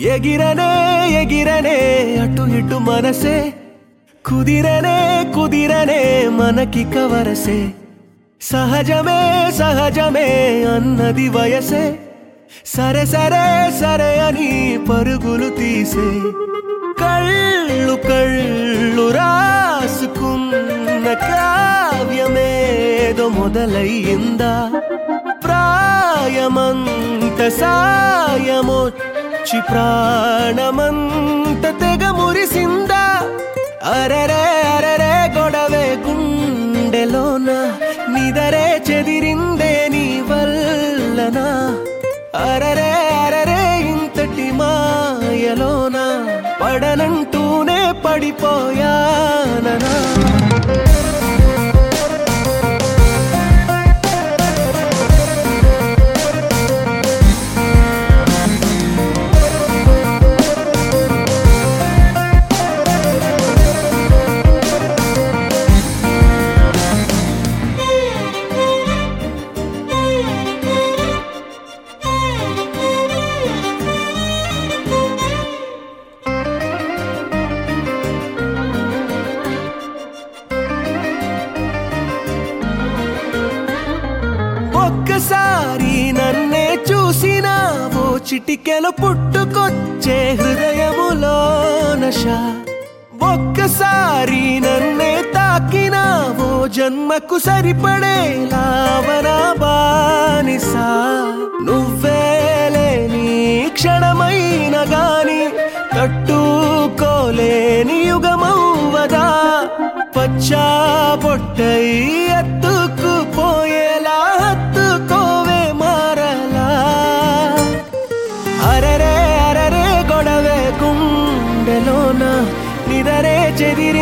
ఎగిరనే ఎగిరనే అటు ఇటు మనసే కుదిరనే కుదిరనే మనకి కవరసే సహజమే సహజమే అన్నది వయసే సరే సరే సరే అని పరుగులు తీసే కళ్ళు కళ్ళు రాసుకున్న కావ్యమేదో మొదలయ్యిందా ప్రాయమంత సాయమొచ్చి ప్రాణమంత తెగ మురిసిందా అరరే అరరే గొడవే గుండెలోన నిదరే చెదిరిందే నీ వల్లనా అరరే అరరే ఇంతటి మాయలోన పడనంటూనే పడిపోయాననా ఒక్కసారి నన్నే చూసినావో చిటికెలు పుట్టుకొచ్చే హృదయములో నశ ఒక్కసారి నన్నే తాకినావో జన్మకు సరిపడే లావనా బానిసా నువ్వేలే నీ క్షణమైన గాని తట్టుకోలేని యుగమౌవదా పచ్చా పొట్టై ఎత్తుకుపోయేలా హత్తుకోవే మారలా అరరే అరరే గొడవే గుండెలోన నిదరే చెదిరి